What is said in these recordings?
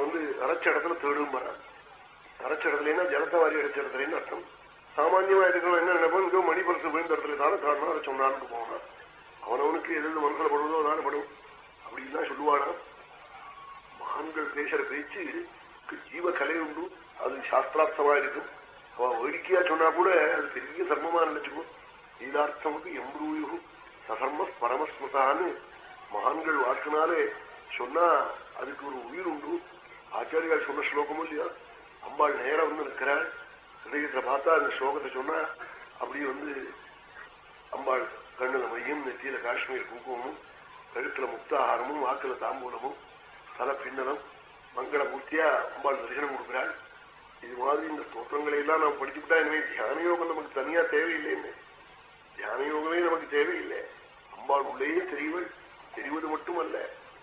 வந்து அரைச்ச இடத்துல தேடும் வரான் அரைச்ச இடத்துலன்னா ஜலத்தை வாரி அடைச்ச இடத்துலன்னு அர்த்தம் சாமான்யமா இருக்கிறவன் என்ன நினைப்போம் இங்கோ மணி பரிசு விழுந்த இடத்துல தானே காரணம் அதை சொன்னான்னு போவான் அவனவனுக்கு எது எது மனசுல படுவதோ தானே படும் அப்படின்லாம் சொல்லுவானா மகான்கள் பேசுற பேச்சு ஜீவ கலை உண்டு அது சாஸ்திரார்த்தமா இருக்கும் அவ வேடிக்கையா சொன்னா கூட அது பெரிய தர்மமா நினைச்சுக்கோ லீலார்த்தமுக்கு எம்ப்ரூயு சதர்ம பரமஸ்மதான்னு மகான்கள் வாக்குனாலே சொன்னா அதுக்கு ஒரு உயிர் உண்டு ஆச்சாரியால் சொன்ன ஸ்லோகமும் இல்லையா அம்பாள் நேரம் வந்து இருக்கிறாள் ஹிருதயத்தை பார்த்தா அந்த ஸ்லோகத்தை சொன்னா அப்படி வந்து அம்பாள் கண்ணுல மையம் நெத்தியில காஷ்மீர் குங்குமமும் கழுத்துல முக்தாகாரமும் வாக்குல தாம்பூலமும் தல பின்னலம் மங்களமூர்த்தியா அம்பாள் தரிசனம் கொடுக்கிறாள் இது மாதிரி இந்த ஸ்தோத்திரங்களை எல்லாம் நாம் படிச்சுட்டா எனவே தியான யோகம் நமக்கு தனியா தேவையில்லைன்னு தியான யோகமே நமக்கு தேவையில்லை அம்பாள் உள்ளேயே தெரிவள் தெரிவது மட்டுமல்ல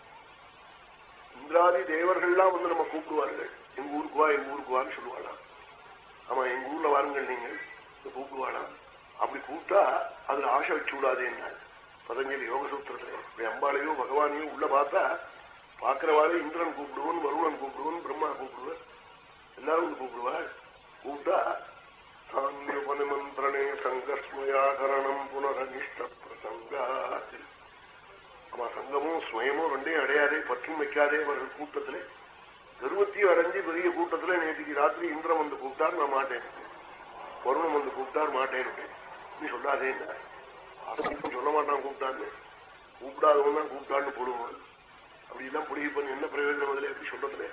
இந்திராதி தேவர்கள்லாம் வந்து நம்ம கூப்பிடுவார்கள் எங்க ஊருக்கு வா எங்க ஊருக்கு வான்னு சொல்லுவாளாம் ஆமா எங்க ஊர்ல வாருங்கள் நீங்கள் கூப்பிடுவாளாம் அப்படி கூப்பிட்டா அதுல ஆசை வச்சு விடாதே என்ன பதஞ்சலி யோக சூத்திரத்துல இப்படி அம்பாளையோ பகவானையோ உள்ள பார்த்தா பாக்குறவாளே இந்திரன் கூப்பிடுவன் வருணன் கூப்பிடுவன் பிரம்மா கூப்பிடுவன் எல்லாரும் வந்து கூப்பிடுவாள் கூப்பிட்டா சாமியுபனிமந்திரணே சங்கஸ்மயாகரணம் புனரனிஷ்ட பிரசங்காத் ஆமா சங்கமும் ஸ்வயமும் ரெண்டையும் அடையாதே பற்றும் வைக்காதே அவர்கள் கூட்டத்திலே கருவத்தையும் அடைஞ்சு பெரிய கூட்டத்துல நேற்றுக்கு ராத்திரி இந்திரன் வந்து கூப்பிட்டார் நான் மாட்டேன் வருணம் வந்து கூப்பிட்டார் மாட்டேன் நீ சொல்லாதே சொல்ல மாட்டான் கூப்பிட்டான்னு கூப்பிடாதவன் தான் கூப்பிட்டான்னு போடுவான் அப்படி எல்லாம் புடிவு பண்ணி என்ன பிரயோஜனம் அதுல எப்படி சொல்றதுல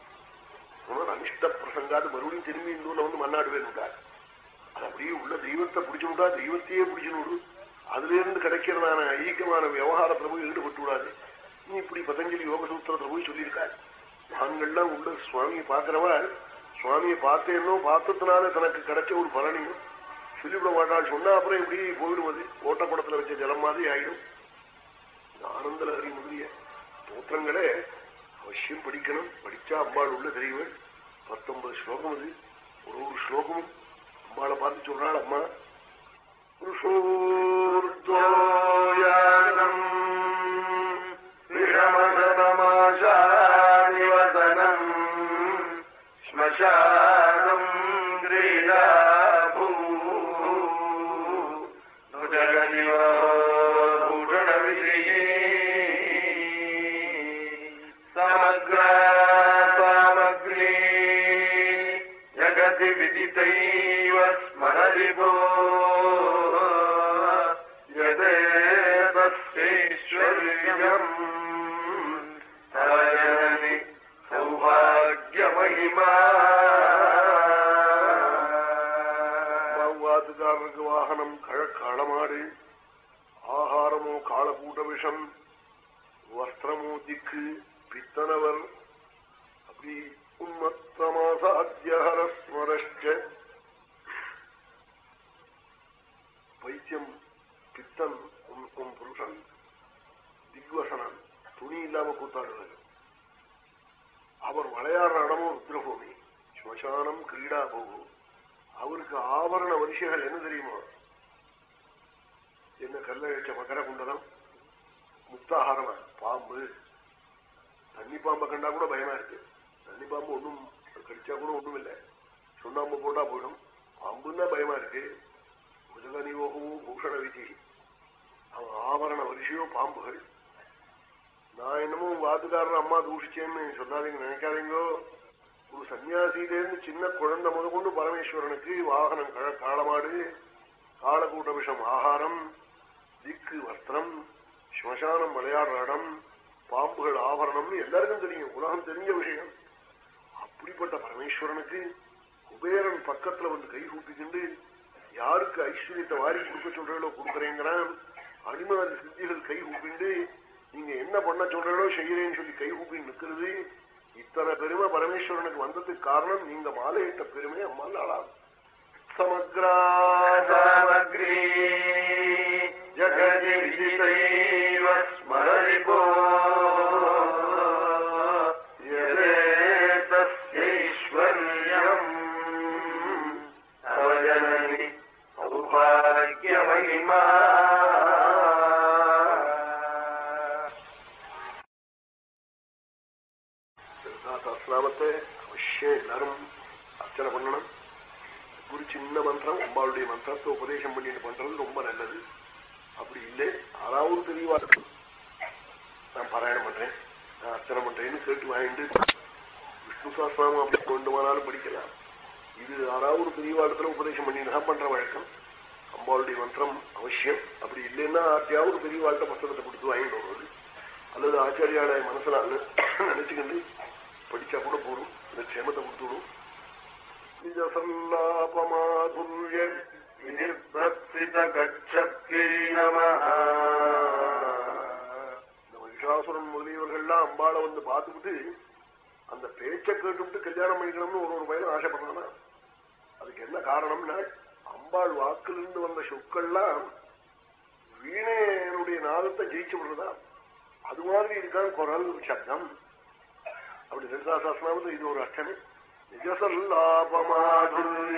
அனிஷ்ட பிரசங்காது மறுபடியும் திரும்பி இந்த ஊர்ல வந்து மன்னாடுவேன் விட்டார் அது அப்படியே உள்ள தெய்வத்தை பிடிச்சு விட்டா தெய்வத்தையே பிடிச்சு விடு அதுல இருந்து கிடைக்கிறதான ஐக்கியமான விவகாரத்துல போய் ஈடுபட்டு விடாது நீ இப்படி பதஞ்சலி யோக சூத்திரத்துல போய் சொல்லியிருக்காரு நாங்கள்லாம் உள்ள சுவாமியை பாக்குறவா சுவாமியை பார்த்தேன்னோ பார்த்ததுனால தனக்கு கிடைச்ச ஒரு பலனையும் சொல்லிவிட மாட்டாள் சொன்னா அப்புறம் எப்படி போயிடுவது ஓட்டப்படத்துல வச்ச ஜலம் மாதிரி ஆயிடும் ஆனந்த லகரி முதலிய ஸ்தோத்திரங்களே அவசியம் படிக்கணும் படிச்சா அம்பாள் உள்ள தெரியவன் பத்தொன்பது ஸ்லோகம் அது ஒரு ஒரு ஸ்லோகமும் அம்பாளை பார்த்து சொல்றாள் அம்மா புருஷோர்தோயானம் விஷமசனமாசானிவதனம் ஸ்மசானம் கிரீடாபூ பூஷண விஜயே समग्रासामग्री जगति विदितैव स्मरति भो यदेतस्यैश्वर्यम् तवजननि சௌபாகியமகிமா வாத்துக்காரருக்கு வாகனம் கழக்காளமாடு ஆகாரமோ காளக்கூட்ட விஷம் வஸ்திரமோ திக்கு பித்தனவர் அப்படி உன்மத்தமாசாத்தியஹரஸ்மரஷ்ட பைத்தியம் பித்தன் உன் உன் புருஷன் திக்வசனன் துணி இல்லாம கூத்தாடுறது அவர் விளையாடுற இடமும் ருத்ரபூமி ஸ்மசானம் கிரீடா போகும் அவருக்கு ஆபரண வரிசைகள் என்ன தெரியுமா என்ன கல்ல வச்ச மகர குண்டலம் முக்தாகாரமா பாம்பு தண்ணி பாம்பை கண்டா கூட பயமா இருக்கு தண்ணி பாம்பு ஒண்ணும் கடிச்சா கூட ஒண்ணும் இல்லை சுண்ணாம்பு போட்டா போயிடும் பாம்புன்னா பயமா இருக்கு உஜகனியோகமும் பூஷண விதி அவன் ஆபரண வரிசையோ பாம்புகள் நான் என்னமோ வாத்துக்காரன் அம்மா தூஷிச்சேன்னு சொல்லாதீங்க நினைக்காதீங்கோ ஒரு சன்னியாசியிலேருந்து சின்ன குழந்தை முதற்கொண்டு பரமேஸ்வரனுக்கு வாகனம் கழ- காளமாடு காலக்கூட்ட விஷம் ஆகாரம் திக்கு வஸ்திரம் ஸ்மசானம் விளையாடுற இடம் பாம்புகள் ஆபரணம்னு எல்லாருக்கும் தெரியும் உலகம் தெரிஞ்ச விஷயம் அப்படிப்பட்ட பரமேஸ்வரனுக்கு குபேரன் பக்கத்துல வந்து கை கூப்பிக்கிண்டு யாருக்கு ஐஸ்வர்யத்தை வாரி கொடுக்க சொல்றீங்களோ கொடுக்குறேங்கிறான் அடிமாதி சித்திகள் கை கூப்பிண்டு நீங்க என்ன பண்ண சொல்றீங்களோ செய்யறேன்னு சொல்லி கை கூப்பி நிக்கிறது இத்தனை பெருமை பரமேஸ்வரனுக்கு வந்ததுக்கு காரணம் நீங்க மாலையிட்ட பெருமை அம்மாள் ஆளாம் சமக்ரா சாமக்ரீ ஜகதி விஜிதைவ ஸ்மரதி போ யதேதஸ்யைஸ்வர்யம் அவஜனனி சௌபாகியமகிமா சஹசிரநாமத்தை அவசியம் எல்லாரும் அர்ச்சனை பண்ணணும் ஒரு சின்ன மந்திரம் அம்பாளுடைய மந்திரத்தை உபதேசம் பண்ணிட்டு பண்றது ரொம்ப நல்லது அப்படி இல்லை ஆறாவது தெளிவா நான் பாராயணம் பண்றேன் நான் அர்ச்சனை பண்றேன்னு கேட்டு வாங்கிட்டு விஷ்ணு சாஸ்திரம் அப்படி கொண்டுமானாலும் படிக்கலாம் இது ஆறாவது பெரியவாடத்துல உபதேசம் பண்ணி நான் பண்ற வழக்கம் அம்பாளுடைய மந்திரம் அவசியம் அப்படி இல்லைன்னா ஆத்தியாவது பெரியவாழ்கிட்ட புத்தகத்தை கொடுத்து வாங்கிட்டு வருவது அல்லது ஆச்சாரியால மனசுல நினைச்சுக்கிண்டு படிச்சா கூட போடும் இந்த க்ஷேமத்தை கொடுத்துடும் நிஜசல்லாபமாதுரிய இந்த மகிஷாசுரன் முதலியவர்கள்லாம் அம்பாளை வந்து பார்த்துக்கிட்டு அந்த பேச்சை கேட்டுவிட்டு கல்யாணம் பண்ணிக்கணும்னு ஒரு ஒரு பையன் ஆசைப்படுறானா அதுக்கு என்ன காரணம்னா அம்பாள் வாக்கிலிருந்து வந்த சொற்கள்லாம் வீணையனுடைய நாதத்தை ஜெயிச்சு விடுறதா அது மாதிரி இருக்கான் குரல் சப்தம் அப்படி லலிதா சாஸ்திராவது இது ஒரு அர்ச்சனை நிஜசல்லாபமாதுரிய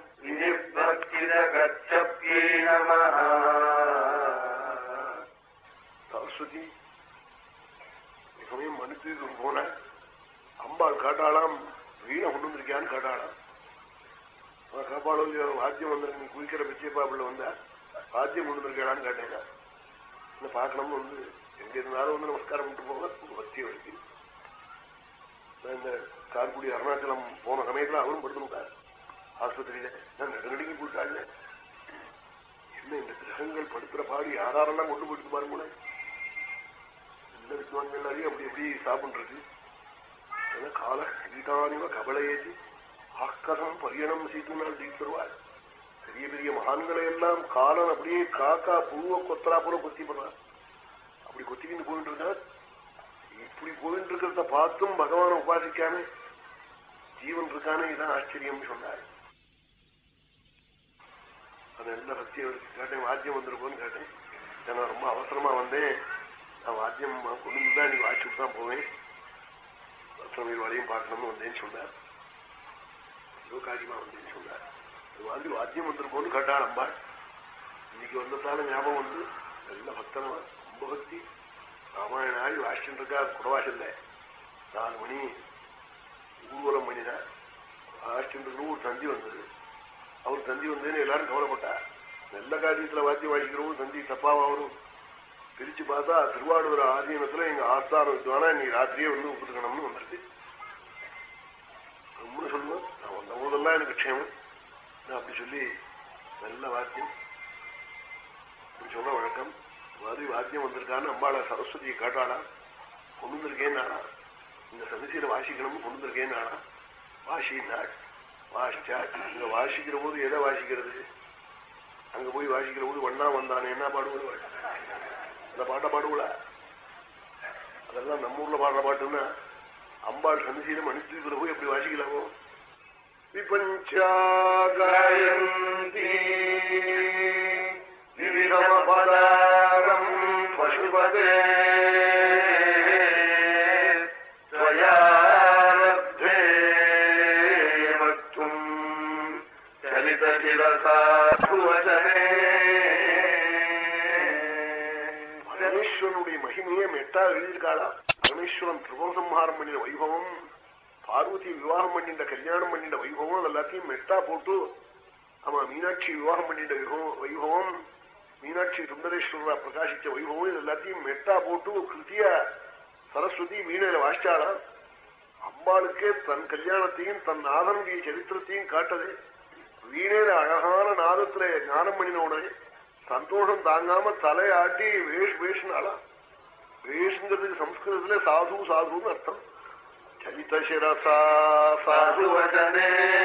சரஸ்வதி சமயம் மனுக்கு போன அம்பாள் காட்டாளாம் வீணை கொண்டு வந்திருக்கியான்னு காட்டாளாம் காப்பாளோ வாத்தியம் வந்து நீ குளிக்கிற பிச்சைப்பாப்புல வந்தா வாத்தியம் கொண்டு வந்திருக்காளான்னு கேட்டேங்க இந்த பார்க்கணும்னு வந்து எங்க இருந்தாலும் வந்து நமஸ்காரம் பண்ணிட்டு போக பக்தி வரைக்கும் இந்த கார்குடி அருணாச்சலம் போன சமயத்துல அவரும் படுத்துட்டார் ஆஸ்பத்திரியில நான் நெடுநடுங்கி போயிட்டாங்க என்ன இந்த கிரகங்கள் படுத்துற பாடி யாரெல்லாம் கொண்டு போயிட்டு பாருங்களேன் இந்த வித்வான்கள் நிறைய அப்படி எப்படி சாப்பிடுறது கால கீதானிவ கபலையேதி ஆக்கதம் பரியணம் சீத்துனால் தீர்த்துருவாள் பெரிய பெரிய மகான்களை எல்லாம் காலன் அப்படியே காக்கா பூவ கொத்தரா போல கொத்தி போடுறார் அப்படி கொத்திக்கிட்டு போயிட்டு இருக்கார் இப்படி போயிட்டு இருக்கிறத பார்த்தும் பகவான உபாசிக்காம ஜீவன் இருக்கானே இதான் ஆச்சரியம் சொன்னார் அது நல்ல பக்தி அவருக்கு கேட்டேன் வாத்தியம் வந்திருக்கோன்னு கேட்டேன் நான் ரொம்ப அவசரமா வந்தேன் நான் வாத்தியம் கொண்டு தான் நீ வாட்சிட்டு தான் போவேன் சுவாமி வரையும் பார்க்கணும்னு வந்தேன்னு சொன்னார் சிவகாரியமா வந்தேன்னு சொன்னார் அது மாதிரி வாத்தியம் வந்திருக்கோன்னு கேட்டாள் அம்பாள் இன்னைக்கு வந்ததான ஞாபகம் வந்து நல்ல பக்தனமா ரொம்ப பக்தி ராமாயண ஆடி வாசிச்சுட்டு இருக்கா குடவாசல்ல நாலு மணி ஊர்வலம் பண்ணினார் வாசிச்சுட்டு ஒரு தந்தி வந்தது அவர் தந்தி வந்ததுன்னு எல்லாரும் கவலைப்பட்டார் நல்ல காரியத்துல வாத்தியம் வாசிக்கிறவங்க தந்தி தப்பாவா வரும் பிரிச்சு பார்த்தா திருவாரூர் ஆதீனத்துல எங்க ஆஸ்தானம் வித்வானா இன்னைக்கு ராத்திரியே வந்து ஒப்புக்கணும்னு வந்துருக்கு ரொம்ப சொல்லுவேன் நான் வந்த போதெல்லாம் எனக்கு க்ஷேமம் நான் அப்படி சொல்லி நல்ல வாத்தியம் அப்படி சொல்ல வழக்கம் மாதிரி வாத்தியம் வந்திருக்கான்னு அம்பாளை சரஸ்வதியை காட்டாளா கொண்டு வந்திருக்கேன்னாடா இந்த சமிசையில வாசிக்கணும்னு கொண்டு வந்திருக்கேன்னாடா வாசினாள் வாசிச்சா இங்க வாசிக்கிற போது எதை வாசிக்கிறது அங்க போய் வாசிக்கிற போது வண்ணா வந்தானே என்ன பாடுவது அந்த பாட்டை பாடுவல அதெல்லாம் நம்ம ஊர்ல பாடுற பாட்டுன்னா அம்பாள் சந்திசீலம் அனுப்பிச்சுக்கிற போய் எப்படி வாசிக்கலாமோ விபஞ்சாகயந்தி விவிதமபதாரம் பசுபதே பரமேஸ்வரனுடைய மகிமையை மெட்டா எழுதியிருக்காளா பரமேஸ்வரன் திரிபுரசம்ஹாரம் பண்ணின வைபவம் பார்வதி விவாகம் பண்ணிட்ட கல்யாணம் பண்ணிட்ட வைபவம் எல்லாத்தையும் மெட்டா போட்டு ஆமா மீனாட்சி விவாகம் பண்ணிட்ட வைபவம் மீனாட்சி சுந்தரேஸ்வரா பிரகாசிச்ச வைபவம் இது எல்லாத்தையும் மெட்டா போட்டு கிருத்திய சரஸ்வதி வீணையில வாசிச்சாளா அம்பாளுக்கே தன் கல்யாணத்தையும் தன் நாதனுடைய சரித்திரத்தையும் காட்டது வீணையில அழகான நாதத்துல ஞானம் பண்ணின உடனே சந்தோஷம் தாங்காம தலையாட்டி வேஷ் வேஷ்னாலா வேஷ்ங்கிறதுக்கு சம்ஸ்கிருதத்துல சாது சாதுன்னு அர்த்தம் சரித்த சிரசா சாது வச்சனே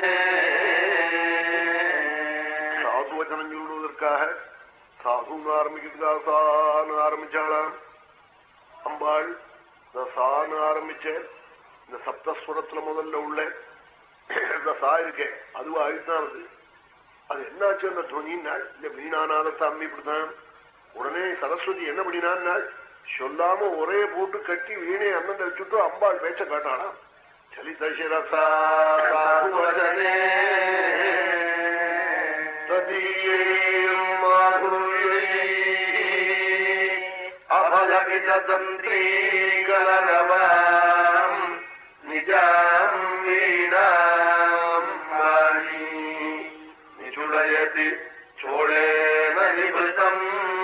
சாது வச்சனம் சொல்லுவதற்காக சாதுன்னு ஆரம்பிக்கிறதுக்காக சான்னு ஆரம்பிச்சாளாம் அம்பாள் இந்த சான்னு ஆரம்பிச்ச இந்த சப்தஸ்வரத்துல முதல்ல உள்ள இந்த சா இருக்கே அதுவும் ஆயிட்டானது அது என்னாச்சு அந்த துவனின்னாள் இந்த வீணாநாதத்தை அம்மி இப்படித்தான் உடனே சரஸ்வதி என்ன பண்ணினான்னாள் சொல்லாம ஒரே போட்டு கட்டி வீணை அண்ணன் வச்சுட்டு அம்பாள் பேச்ச காட்டாளா சலித சிரசானே அபலவிதந்திரீகலரவாம் गिरिजाम् वीणाम् वाणी निचुडयति चोळेन निभृतम्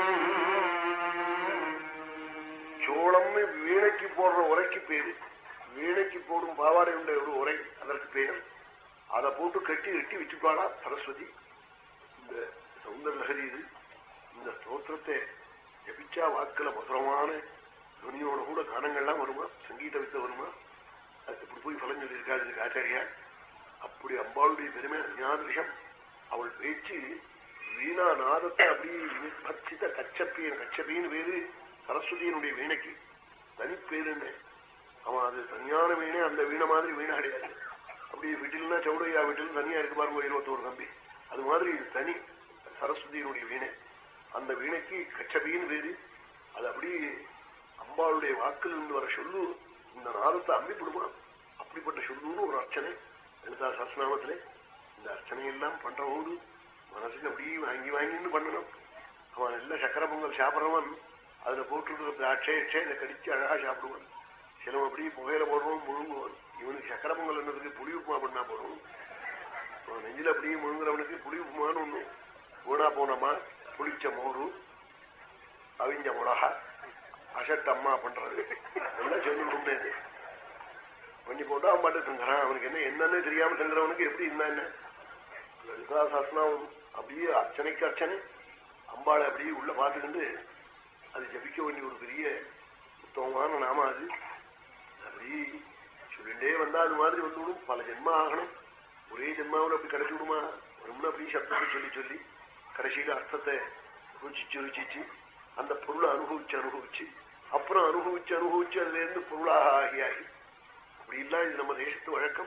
சோளம்னு வீணைக்கு போடுற உரைக்கு பேரு வீணைக்கு போடும் பாவாடை உண்ட ஒரு உரை அதற்கு பேர் அதை போட்டு கட்டி கட்டி வச்சுப்பாளா சரஸ்வதி இந்த சௌந்தர லகரி இது இந்த ஸ்தோத்திரத்தை ஜபிச்சா வாக்குல மதுரமான துணியோட கூட கானங்கள்லாம் வருமா சங்கீத வித்த வருமா அது இப்படி போய் பலன் சொல்லியிருக்காரு இதுக்கு ஆச்சாரியா அப்படி அம்பாளுடைய பெருமை அஞ்ஞாதிருஷம் அவள் பேச்சு வீணா நாதத்தை அப்படி பச்சித கச்சப்பியன் கச்சப்பின்னு பேரு சரஸ்வதியினுடைய வீணைக்கு தனி பேருன்னு அவன் அது தனியான வீணை அந்த வீணை மாதிரி வீணை கிடையாது அப்படி வீட்டில்னா சௌடையா வீட்டில் தனியா இருக்கு பாருங்க இருபத்தோரு தம்பி அது மாதிரி இது தனி சரஸ்வதியினுடைய வீணை அந்த வீணைக்கு கச்சபின்னு பேரு அது அப்படி அம்பாளுடைய வாக்கில் இருந்து வர சொல்லு இந்த நாதத்தை அம்பிப்படுமா அப்படிப்பட்ட சொல்லுன்னு ஒரு அர்ச்சனை லலிதா சஸ்நாமத்திலே இந்த அர்ச்சனை எல்லாம் பண்றவோடு மனசுக்கு அப்படியே வாங்கி வாங்கின்னு பண்ணணும் அவன் எல்லாம் சக்கர பொங்கல் சாப்பிட்றவன் அதுல போட்டு திராட்சை இதை கடிச்சு அழகா சாப்பிடுவான் சிலவன் அப்படியே புகையில போடுறவன் முழுங்குவான் இவனுக்கு சக்கர பொங்கல் என்னதுக்கு புளி உப்புமா பண்ணா போறோம் நெஞ்சில அப்படியே முழுங்குறவனுக்கு புளி உப்புமான்னு ஒண்ணு வீணா போனோமா புளிச்ச மோரு அவிஞ்ச மிளகா அசட்டம்மா பண்றது எல்லாம் சொல்லி கொண்டேது பண்ணி போட்டு அவன் பாட்டு தங்குறான் அவனுக்கு என்ன என்னன்னு தெரியாம தங்குறவனுக்கு எப்படி இருந்தா என்ன லலிதா சாஸ்திரம் அப்படியே அர்ச்சனைக்கு அர்ச்சனை அம்பாளை அப்படியே உள்ள பார்த்துக்கிட்டு அது ஜபிக்க வேண்டிய ஒரு பெரிய உத்தமமான நாம அது அப்படி சொல்லிட்டே வந்தா அது மாதிரி வந்துவிடும் பல ஜென்மம் ஆகணும் ஒரே ஜென்மாவில் அப்படி கிடைச்சி விடுமா ரொம்ப அப்படி சப்தத்தை சொல்லி சொல்லி கடைசியில அர்த்தத்தை ருச்சிச்சு ருச்சிச்சு அந்த பொருளை அனுபவிச்சு அனுபவிச்சு அப்புறம் அனுபவிச்சு அனுபவிச்சு அதுல இருந்து பொருளாக ஆகி ஆகி அப்படி இல்லாம் இது நம்ம தேசத்து வழக்கம்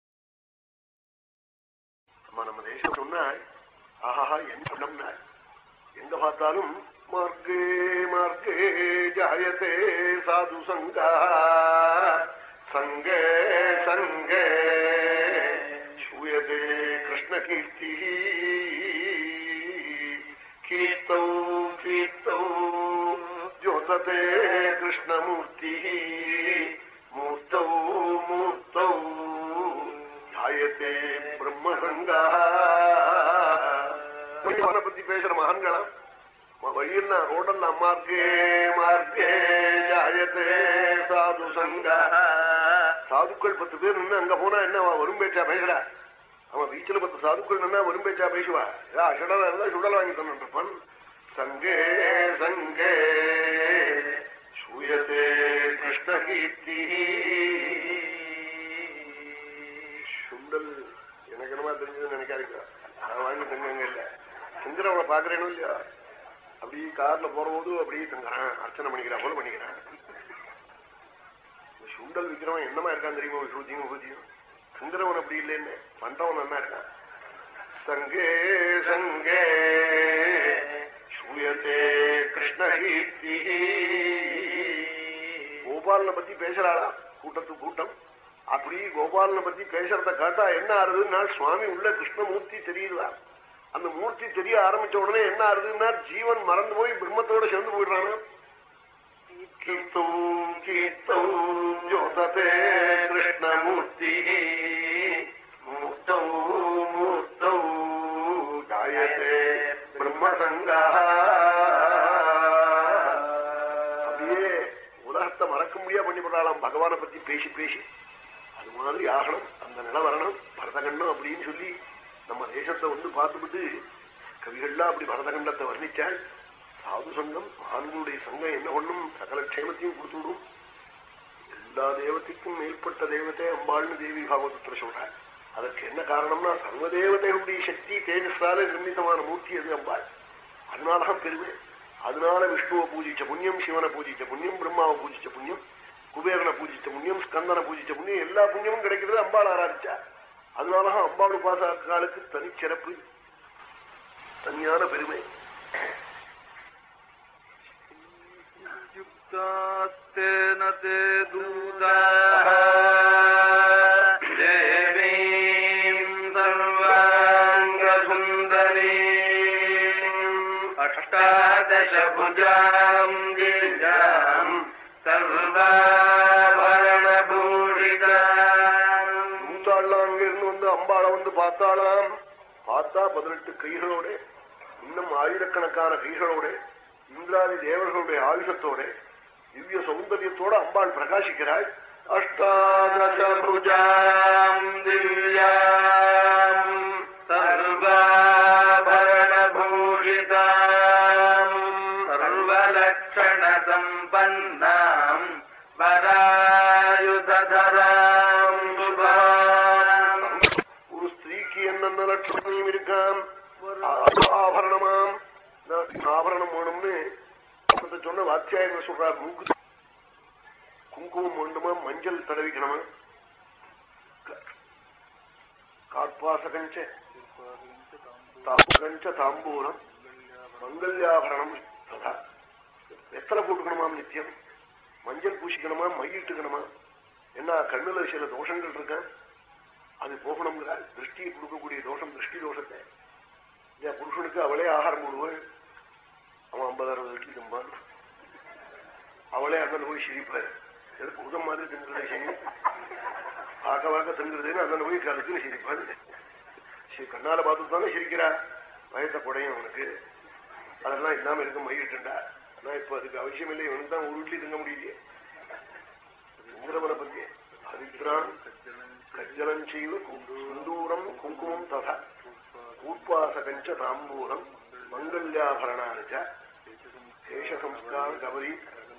நம்ம நம்ம தேசம் சொன்னா ஆஹா என்ன பண்ணம்னா எங்க பார்த்தாலும் மார்க்கே மார்க்கே ஜாயத்தே சாது சங்கா சங்கே சங்கே சூயதே கிருஷ்ண கீர்த்தி கீர்த்தௌ கீர்த்தௌ ஜோததே கிருஷ்ணமூர்த்தி மூர்த்தௌ மூர்த்தௌ ஜாயத்தே பிரம்மசங்கா பத்தி பேசுற மகான்களா வழியில் ரோடெல்லாம் மார்க்கே மார்க்கே ஜாயத்தே சாது சங்கா சாதுக்கள் பத்து பேர் நின்று அங்க போனா என்ன வரும் பேச்சா பேசுறா அவன் வீச்சுல பத்து சாதுக்கள் நின்னா வரும் பேச்சா பேசுவா ஏதா அஷடலா இருந்தா சுடல் வாங்கி தந்துருப்பான் சங்கே சங்கே சூயத்தே கிருஷ்ண கீர்த்தி சுண்டல் எனக்கு என்னமா தெரிஞ்சதுன்னு நினைக்காதீங்க நான் வாங்கி தங்க இல்ல சுந்தரவனை பாக்குறேனோ இல்லையா அப்படி கார்ல போறபோது அப்படியே தங்குறான் அர்ச்சனை பண்ணிக்கிறா போல பண்ணிக்கிறான் சுண்டல் விற்கிறவன் என்னமா இருக்கான் தெரியுமா விசுவதியும் விபூதியும் சுந்தரவன் அப்படி இல்லைன்னு பண்றவன் என்ன இருக்கான் சங்கே சங்கே சூயத்தே கிருஷ்ண கீர்த்தி கோபாலனை பத்தி பேசுறாளா கூட்டத்து கூட்டம் அப்படி கோபாலனை பத்தி பேசுறத காட்டா என்ன ஆறுதுன்னா சுவாமி உள்ள கிருஷ்ணமூர்த்தி தெரியுதா அந்த மூர்த்தி தெரிய ஆரம்பிச்ச உடனே என்ன ஆறுதுன்னா ஜீவன் மறந்து போய் பிரம்மத்தோட சேர்ந்து போயிடுறானா கீர்த்தௌ கீர்த்தௌ ஜோததே கிருஷ்ணமூர்த்தி மூர்த்தௌ மூர்த்தௌ காயத்தே பிரம்மசங்கா அப்படியே உலகத்தை மறக்க முடியா பண்ணிவிடலாம் பகவானை பத்தி பேசி பேசி அது மாதிரி ஆகணும் அந்த நிலை வரணும் பரதகண்டம் அப்படின்னு சொல்லி நம்ம தேசத்தை வந்து பார்த்துவிட்டு கவிகள்லாம் அப்படி பரதகண்டத்தை வர்ணிச்சால் சாது சங்கம் ஆண்களுடைய சங்கம் என்ன பண்ணும் சகல க்ஷேமத்தையும் கொடுத்துவிடும் எல்லா தேவத்தைக்கும் மேற்பட்ட தேவத்தை அம்பாள்னு தேவி பாகவதத்துல சொல்றாள் அதற்கு என்ன காரணம்னா சர்வ தேவதைகளுடைய சக்தி தேஜஸால நிர்மிதமான மூர்த்தி அது அம்பாள் அதனாலதான் பெருமை அதனால விஷ்ணுவை பூஜிச்ச புண்ணியம் சிவனை பூஜிச்ச புண்ணியம் பிரம்மாவை பூஜிச்ச புண்ணியம் குபேரனை பூஜிச்ச புண்ணியம் ஸ்கந்தனை பூஜிச்ச புண்ணியம் எல்லா புண்ணியமும் கிடைக்கிறது அம்பாள் ஆராதிச்சா அதனாலதான் அம்பாள் உபாசகாலுக்கு தனிச்சிறப்பு தனியான பெருமை युक्तास्तेन ते दूताः देवीम् सर्वाङ्गसुन्दरीम् अष्टादशभुजाम् गिरिजाम् सर्वाभरणभूषिताम् அம்பாளை வந்து பார்த்தாளாம் பார்த்தா பதினெட்டு கைகளோட இன்னும் ஆயிரக்கணக்கான கைகளோட இந்திராதி தேவர்களுடைய ஆயுஷத்தோட திவ்ய சௌந்தரியத்தோட அம்பாள் பிரகாசிக்கிறாள் அஷ்டாதசபுஜாம் திவ்யாம் சர்வாபரணபூஷிதாம் சர்வலக்ஷணசம்பன்னாம் வராயுதராம் சுபாம் ஒரு ஸ்திரீக்கு என்னென்ன லட்சணம் இருக்கான் ஆபரணமாம் ஆபரணம் வேணும்னு சொன்ன வாத்தியாயங்கள் சொல்றார் மூக்கு குங்குமம் வேண்டுமா மஞ்சள் தடவிக்கணுமா காட்பாசகஞ்ச தாம்பூகஞ்ச தாம்பூலம் மங்கல்யாபரணம் ததா எத்தனை போட்டுக்கணுமாம் நித்தியம் மஞ்சள் பூசிக்கணுமா மையிட்டுக்கணுமா என்ன கண்ணுல சில தோஷங்கள் இருக்கான் அது போகணுங்கிறார் திருஷ்டியை கொடுக்கக்கூடிய தோஷம் திருஷ்டி தோஷத்தை என் புருஷனுக்கு அவளே ஆகாரம் போடுவாள் அவன் ஐம்பது அறுபது இட்லி தம்பான் அவளே அண்ணன் போய் சிரிப்பாரு எதுக்கு உதம் மாதிரி திங்கிறத செய்யும் பார்க்க பார்க்க திங்கிறதுன்னு அண்ணன் போய் கழுத்துன்னு சிரிப்பாள் சரி கண்ணால பார்த்துட்டு தானே சிரிக்கிறா வயத்த குடையும் அவனுக்கு அதெல்லாம் இல்லாம இருக்க மயிட்டுண்டா ஆனா இப்ப அதுக்கு அவசியம் இல்லை இவனுக்கு தான் ஒரு இட்லி திங்க முடியலையே இந்திரவனை பத்தி ஹரித்ரான் கஜ்ஜலம் செய்வ சுந்தூரம் குங்குமம் ததா கூட்பாசகஞ்ச தாம்பூரம் மங்கல்யாபரணாச்ச சேஷசம்ஸ்கார கவரி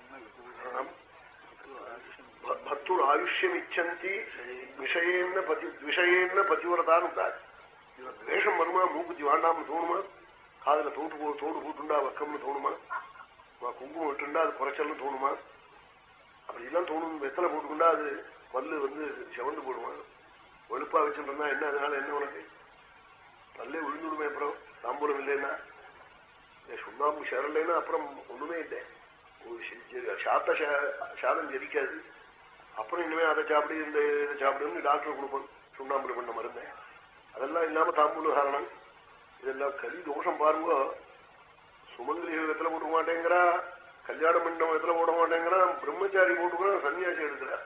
பக்துர் ஆயுஷ்யமிச்சந்தி விஷயேன்ன பதி விஷயேன்ன பதிவிரதான்னு இருந்தார் இதுல துவேஷம் வருமா மூக்குத்தி வாண்டாம்னு தோணுமா காதுல தோட்டு போ தோடு போட்டுண்டா வக்கம்னு தோணுமா குங்குமம் விட்டுண்டா அது குறைச்சல்னு தோணுமா அப்படி எல்லாம் தோணும் வெத்தலை போட்டுக்கொண்டா அது பல்லு வந்து செவந்து போடுவான் வெளுப்பா வச்சுருந்தா என்ன அதனால என்ன உனக்கு பல்லே விழுந்துடுமே அப்புறம் தாம்பூலம் இல்லைன்னா சுண்ணாம்பு சேரலைன்னா அப்புறம் ஒண்ணுமே இல்லை ஒரு சாத்த சாதம் ஜெரிக்காது அப்புறம் இனிமே அதை சாப்பிடு இந்த இதை சாப்பிடுன்னு டாக்டர் கொடுப்போம் சுண்ணாம்புல பண்ண மருந்த அதெல்லாம் இல்லாம தாம்பூல காரணம் இதெல்லாம் கலி தோஷம் பாருங்க சுமங்கலிகள் வெத்தலை போட்டுக்க மாட்டேங்கிறா கல்யாண மண்டபம் வெத்தலை போட மாட்டேங்கிறான் பிரம்மச்சாரி போட்டுக்கிறான் சன்னியாசி எடுக்கிறார்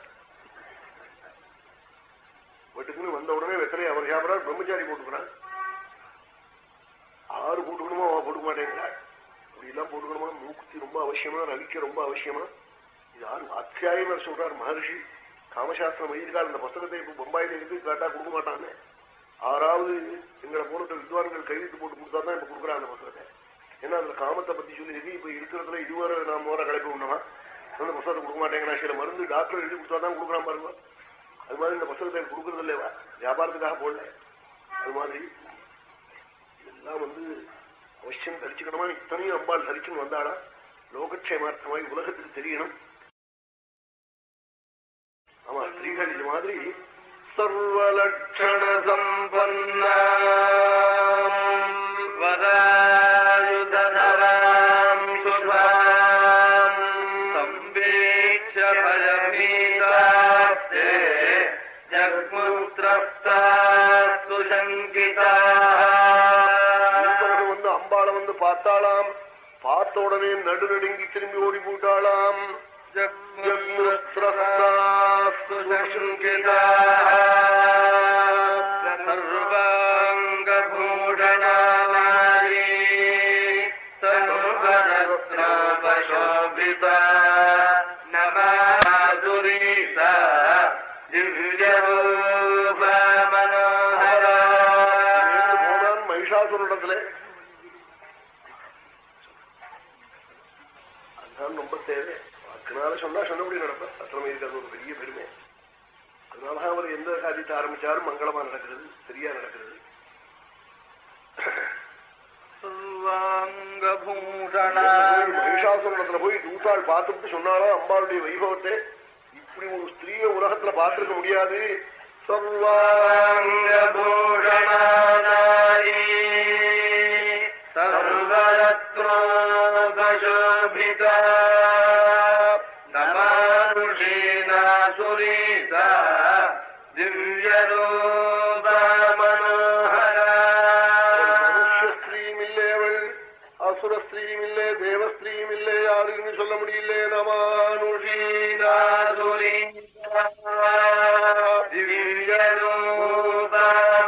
வீட்டுக்குன்னு வந்த உடனே வெத்தலை அவர் சாப்பிடறார் பிரம்மச்சாரி போட்டுக்கிறான் ஆறு போட்டுக்கணுமா அவ போட்டுக்க மாட்டேங்கிறாள் அப்படி எல்லாம் போட்டுக்கணுமா மூக்குத்தி ரொம்ப அவசியமா ரவிக்க ரொம்ப அவசியமா இது யாரு அத்தியாயம் சொல்றார் மகர்ஷி காமசாஸ்திரம் எழுதியிருக்காள் இந்த புஸ்தகத்தை இப்ப பொம்பாயில இருக்கு கேட்டா கொடுக்க மாட்டாங்க ஆறாவது எங்களை போன வித்வான்கள் கையெழுத்து போட்டு கொடுத்தா தான் இப்ப கொடுக்குறாங்க அந்த புஸ்தகத்தை ஏன்னா அதுல காமத்தை பத்தி சொல்லியிருக்கு இப்ப இருக்கிறதுல இதுவரை நான் மோர கிளப்பி விடணுமா அந்த புஸ்தகத்தை கொடுக்க மாட்டேங்கிறான் சில மருந்து டாக்டர் எழுதி கொடுத்தா தான் கொடுக்குறான் பாருங்க அது மாதிரி இந்த புஸ்தகத்தை கொடுக்கறது இல்லையா வியாபாரத்துக்காக போடல அது மாதிரி இதெல்லாம் வந்து அவசியம் தரிச்சுக்கணுமா இத்தனையும் அம்பாள் தரிச்சுன்னு வந்தாளா லோகக்ஷேமார்த்தமாய் உலகத்துக்கு தெரியணும் ஆமா ஸ்திரீகள் இது மாதிரி சர்வலட்சண சம்பன்ன வராயுதராம் சுபாம் சம்பேட்ச பயமீதாஸ்தே ஜக்முத்ரப்தாஸ்து சங்கிதா இவர்கள் வந்து அம்பாளை வந்து பார்த்தாளாம் பார்த்த உடனே நடு நடுங்கி திரும்பி ஓடி போட்டாளாம் ஜக்முத்ரப்தாஸ்து சங்கிதா சர்வாங்கபூஷணாரி சர்வரத்னோபசோபிதா நமாதுரீசா திவ்யரூப மனோஹரா போனான் மகிஷாசுரிடத்துல அதுதான் ரொம்ப தேவை வாக்குனால சொன்னா சொன்னபடி நடப்ப அத்தனை இருக்கிறது ஒரு பெரிய பெருமை அதனால அவர் எந்த காரியத்தை ஆரம்பிச்சாலும் மங்களமா நடக்கிறது சரியா நடக்கிறது சர்வாங்கபூஷணா மகிஷாசுரத்துல போய் தூத்தாள் பார்த்துட்டு சொன்னாலும் அம்பாளுடைய வைபவத்தை இப்படி ஒரு ஸ்திரீய உலகத்துல பார்த்திருக்க முடியாது சர்வாங்கபூஷணாரி சர்வரத்னோபசோபிதா நமானுஷீனா சுரீசா திவ்யரூப மனோஹரா மனுஷ்ய ஸ்திரீமில்லே அவள் அசுர ஸ்திரீமில்லே தேவ ஸ்திரீமில்லே யாருன்னு சொல்ல முடியல நமானுஷீனா திவ்யரூப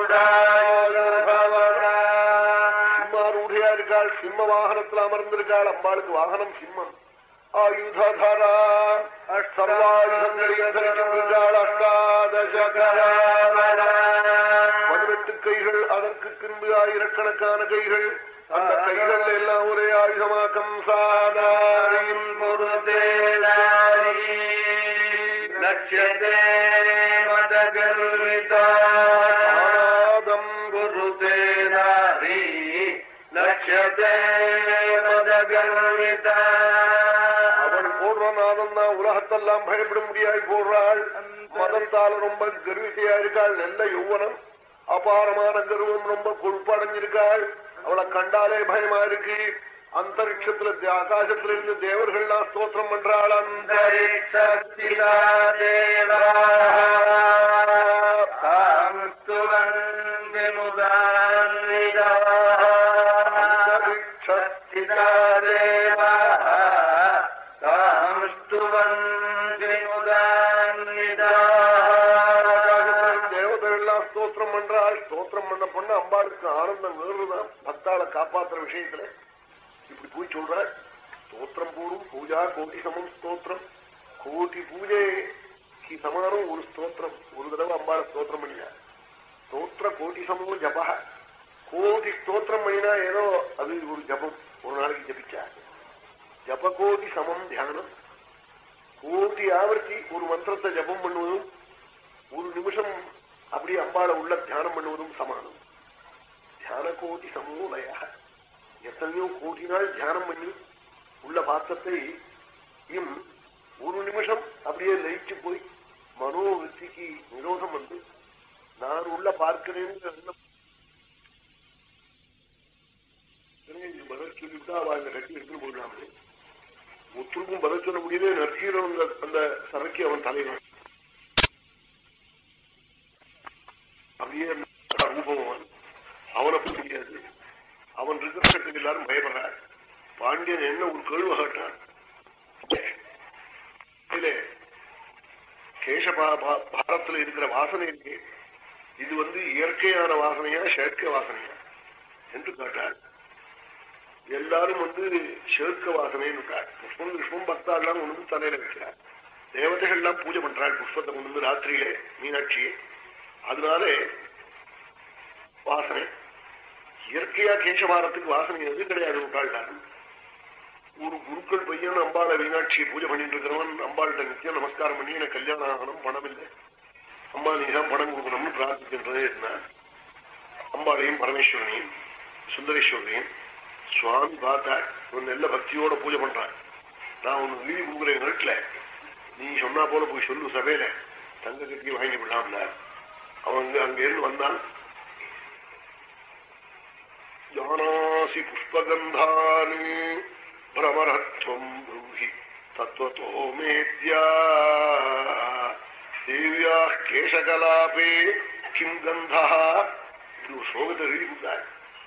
சிம்மாரூடையா இருக்காள் சிம்ம வாகனத்துல அமர்ந்திருக்காள் அம்பாளுக்கு வாகனம் சிம்மம் ஆயுதரா சர்வாயுதங்களையும் தரிக்கின்றாள் அஷ்டாதசகரா பதினெட்டு கைகள் அதற்கு பின்பு ஆயிரக்கணக்கான கைகள் அந்த கைகள் எல்லாம் ஒரே ஆயுதமாக்கம் சாதாரின் லட்சதே மதகர்விதா ஆனாதம் குருதே நாரி லட்சதே மதகர்விதா அவள் போடுற நாதம் தான் உலகத்தெல்லாம் பயப்பட முடியாது போடுறாள் மதத்தால ரொம்ப கர்வித்தையா இருக்காள் நல்ல யௌவனம் அபாரமான கர்வம் ரொம்ப கொழுப்படைஞ்சிருக்காள் அவளை கண்டாலே பயமா இருக்கு அந்தரிக்ஷத்துல ஆகாசத்துல இருந்து தேவர்கள்லாம் ஸ்தோத்திரம் பண்றாள் அந்த அந்தரிக்ஷத்திலா தேவா காந்துவந்தினுதான்விதா சத்திதா தேவா காந்துவந்தினுதான்விதா தேவதைகள்லாம் ஸ்தோத்திரம் பண்றாள் ஸ்தோத்திரம் பண்ண பொண்ணு அம்பாளுக்கு ஆனந்தம் வேறுதான் பக்தாளை காப்பாத்துற விஷயத்துல இப்படி போய் சொல்றாள் ஸ்தோத்திரம் போடும் பூஜா கோடி சமம் ஸ்தோத்திரம் கோடி பூஜைக்கு சமானம் ஒரு ஸ்தோத்திரம் ஒரு தடவை அம்பாளை ஸ்தோத்திரம் பண்ணினா ஸ்தோத்திர கோடி சமம் ஜபா கோடி ஸ்தோத்திரம் பண்ணினா ஏதோ அது ஒரு ஜபம் ஒரு நாளைக்கு ஜபிச்சா ஜப கோடி சமம் தியானம் கோடி ஆவர்த்தி ஒரு மந்திரத்தை ஜபம் பண்ணுவதும் ஒரு நிமிஷம் அப்படி அம்பாளை உள்ள தியானம் பண்ணுவதும் சமானம் தியான கோடி சமூலய எத்தனையோ கோடி நாள் தியானம் பண்ணி உள்ள பாத்திரத்தை இம் ஒரு நிமிஷம் அப்படியே லயிச்சு போய் மனோவிருத்திக்கு நிரோதம் வந்து நான் உள்ள பார்க்கிறேன்னு பதில் சொல்லிவிட்டா அவ அந்த கட்டி எடுத்துட்டு போயிடலாமே ஒத்துருக்கும் பதில் சொல்ல முடியல நற்சீரன் அந்த அந்த சபைக்கு அவன் தலைவன் அப்படியே ரூபம் அவனை போய் முடியாது அவன் இருக்கிற எல்லாரும் பயப்படுறார் பாண்டியன் என்ன ஒரு கேள்வி கேட்டான் இதிலே கேச பாரத்துல இருக்கிற வாசனை இருக்கு இது வந்து இயற்கையான வாசனையா செயற்கை வாசனையா என்று கேட்டார் எல்லாரும் வந்து சேர்க்க வாசனைன்னு புஷ்பம் விஷ்பம் பக்தாள்லாம் கொண்டு வந்து தலையில வைக்கிறார் தேவதைகள்லாம் பூஜை பண்றாள் புஷ்பத்தை கொண்டு வந்து ராத்திரியிலே மீனாட்சியை அதனாலே வாசனை இயற்கையா கேசவாரத்துக்கு வாசனை எது கிடையாது விட்டாள்டாரு ஒரு குருக்கள் பையன் அம்பாளை மீனாட்சியை பூஜை பண்ணிட்டு இருக்கிறவன் அம்பாள்கிட்ட நித்தியம் நமஸ்காரம் பண்ணி எனக்கு கல்யாணம் ஆகணும் பணம் இல்லை அம்மா நீதான் பணம் கொடுக்கணும்னு பிரார்த்திக்கின்றதே இருந்தார் அம்பாளையும் பரமேஸ்வரனையும் சுந்தரேஸ்வரனையும் சுவாமி பார்த்தா இவன் நல்ல பக்தியோட பூஜை பண்றான் நான் உனக்கு வீதி கொடுக்குறேன் வீட்டுல நீ சொன்னா போல போய் சொல்லு சபையில தங்க கட்டி வாங்கி விடலாம்ல அவன் அங்க இருந்து வந்தான் ஜானாசி புஷ்பகந்தானு பிரமரத்வம் ப்ரூஹி தத்துவத்தோ மேத்யா தேவியா கேசகலாபே கிம் கந்தா ஒரு ஸ்லோகத்தை எழுதி கொடுத்தாள்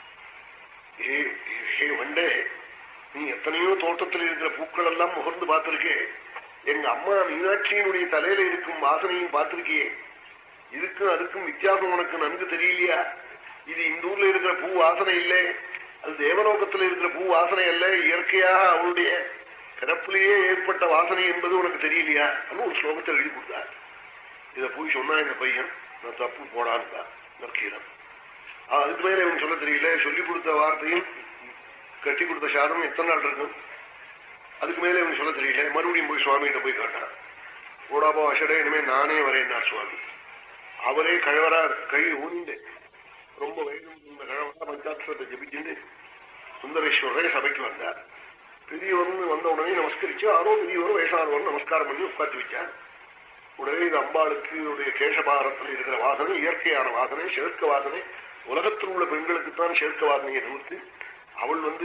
ஹே வண்டே நீ எத்தனையோ தோட்டத்தில் இருக்கிற பூக்கள் எல்லாம் முகர்ந்து பார்த்திருக்கே எங்க அம்மா மீனாட்சியினுடைய தலையில இருக்கும் வாசனையும் பார்த்திருக்கியே இதுக்கும் அதுக்கும் வித்தியாசம் உனக்கு நன்கு தெரியலையா இது இந்த ஊர்ல இருக்கிற பூ வாசனை இல்லை அது தேவலோகத்துல இருக்கிற பூ வாசனை அல்ல இயற்கையாக அவளுடைய பிறப்பிலேயே ஏற்பட்ட வாசனை என்பது உனக்கு தெரியலையா அப்படின்னு ஒரு ஸ்லோகத்தை எழுதி கொடுத்தார் இத போய் சொன்னா எங்க பையன் நான் தப்பு போடான்னு நற்கீரம் அதுக்கு மேல இவன் சொல்ல தெரியல சொல்லி கொடுத்த வார்த்தையும் கட்டி கொடுத்த சாதமும் எத்தனை நாள் இருக்கும் அதுக்கு மேல இவன் சொல்ல தெரியல மறுபடியும் போய் சுவாமிகிட்ட போய் காட்டான் ஓடாபோ அஷடே இனிமே நானே வரேன்னார் சுவாமி அவரே கழவரா கை ஊனிண்டு ரொம்ப வயது இந்த கழவரா பஞ்சாட்சத்தை ஜபிச்சுட்டு சுந்தரேஸ்வரரே சபைக்கு வந்தார் பெரியவர்னு வந்த உடனே நமஸ்கரிச்சு யாரோ பெரியவர் வயசானவர் நமஸ்காரம் பண்ணி உட்காந்து வச்சார் உடனே இது அம்பாளுக்கு இவருடைய கேசபாரத்தில் இருக்கிற வாசனை இயற்கையான வாசனை சேர்க்க வாசனை உலகத்தில் உள்ள பெண்களுக்குத்தான் சேர்க்க வாசனையை தவிர்த்து அவள் வந்து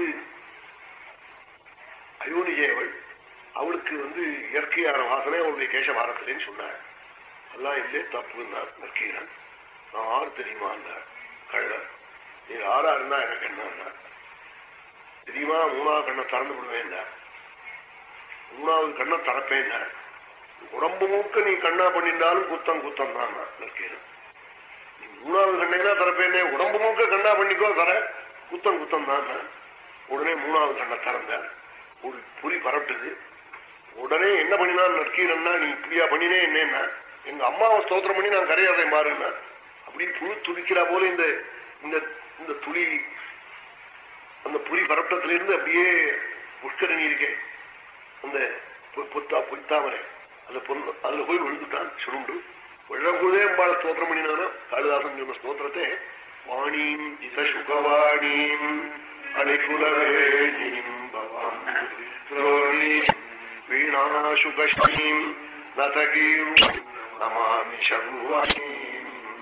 அயோனிஜேவள் அவளுக்கு வந்து இயற்கையான வாசனை அவளுடைய கேசபாரத்திலேன்னு சொன்னார் எல்லாம் இல்லே தப்புன்னார் நற்கீரன் நான் ஆறு தெரியுமா கள்ளர் நீ ஆறா இருந்தா எனக்கு என்ன தெரியுமா மூணாவது கண்ணை திறந்து விடுவேன் மூணாவது கண்ணை திறப்பேன் உடம்பு மூக்க நீ கண்ணா பண்ணிட்டாலும் குத்தம் குத்தம் தான் நற்கீரன் நீ மூணாவது கண்ணைனா திறப்பேனே உடம்பு முழுக்க கண்ணா பண்ணிக்கோ தர குத்தம் குத்தம் தான் உடனே மூணாவது கண்ணை திறந்தார் ஒரு புலி பரட்டுது உடனே என்ன பண்ணினான் நற்கீரன்னா நீ இப்படியா பண்ணினே என்னன்னா எங்க அம்மாவை ஸ்தோத்திரம் பண்ணி நான் கரையாதை மாறுனா அப்படி புழு துடிக்கிறா போல இந்த இந்த இந்த துளி அந்த புலி பரப்பத்திலிருந்து அப்படியே புஷ்கரணி இருக்கேன் அந்த பொ- பொத்தா பொய்த்தாமரை அந்த பொண்ணு அதுல போய் விழுந்துட்டான் சுருண்டு விழம்போதே அம்பாள ஸ்தோத்திரம் பண்ணினானோ காளிதாசன் சொன்ன ஸ்தோத்திரத்தை வாணீம் இச சுகவாணீம் அணிகுலவேணீம் பவாம் துரோணீம் வீணாசுகீம் நதகீம் நமாமி சர்வாணீம்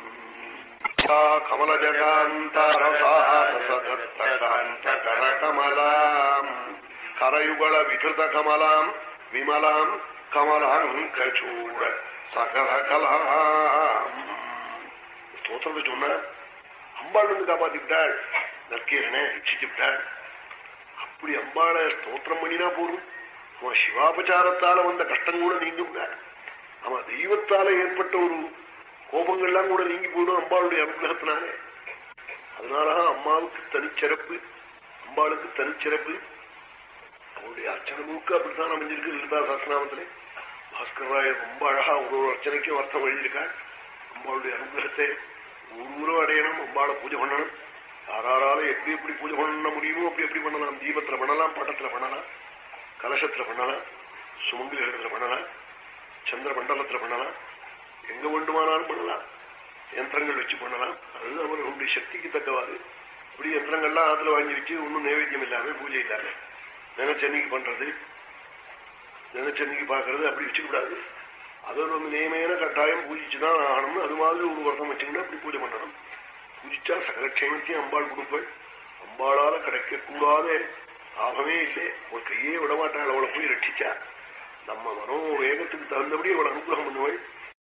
கமலஜகாந்தாரசாரசதத்தகாந்தகரகமலாம் கரயுகள விகிருத கமலாம் விமலாம் கமலாங்கூட சகல கலாம் ஸ்தோத்திரத்தை சொன்ன அம்பாள் வந்து காப்பாத்திவிட்டாள் நற்கீரனை ரட்சிச்சு விட்டாள் அப்படி அம்பாளை ஸ்தோத்திரம் பண்ணினா போதும் அவன் சிவாபச்சாரத்தால வந்த கஷ்டம் கூட நீங்கும்னார் அவன் தெய்வத்தால ஏற்பட்ட ஒரு கோபங்கள்லாம் கூட நீங்கி போயிடும் அம்பாளுடைய அனுகிரகத்தினாலே அதனாலதான் அம்மாவுக்கு தனிச்சிறப்பு அம்பாளுக்கு தனிச்சிறப்பு அவருடைய அர்ச்சனை முழுக்க அப்படித்தான் அமைஞ்சிருக்கு லலிதா சாஸ்திரநாமத்திலே பாஸ்கராய ரொம்ப அழகா ஒரு ஒரு அர்ச்சனைக்கும் அர்த்தம் எழுதியிருக்காள் அம்பாளுடைய அனுகிரகத்தை ஊரூரம் அடையணும் அம்பாளை பூஜை பண்ணணும் யாராரால எப்படி எப்படி பூஜை பண்ண முடியுமோ அப்படி எப்படி பண்ணலாம் தீபத்துல பண்ணலாம் பட்டத்துல பண்ணலாம் கலசத்துல பண்ணலாம் சுமங்கலி இடத்துல பண்ணலாம் சந்திர மண்டலத்துல பண்ணலாம் எங்க வேண்டுமானாலும் பண்ணலாம் யந்திரங்கள் வச்சு பண்ணலாம் அது அவர்களுடைய சக்திக்கு தக்கவாறு இப்படி யந்திரங்கள்லாம் ஆத்துல வாங்கி வச்சு ஒன்னும் நைவேத்தியம் இல்லாம பூஜை இல்லாம நினைச்சன்னைக்கு பண்றது நினைச்சன்னைக்கு பாக்குறது அப்படி வச்சுக்கூடாது அது ஒரு நியமையான கட்டாயம் பூஜிச்சுதான் ஆகணும்னு அது மாதிரி ஒரு வருஷம் வச்சுங்கன்னா அப்படி பூஜை பண்ணணும் பூஜிச்சா சகல க்ஷேமத்தையும் அம்பாள் கொடுப்பள் அம்பாளால கிடைக்கக்கூடாத லாபமே இல்லை ஒரு கையே விடமாட்டாள் அவளை போய் ரட்சிச்சா நம்ம மனோ வேகத்துக்கு தகுந்தபடி அவளை அனுகிரகம் பண்ணுவாள்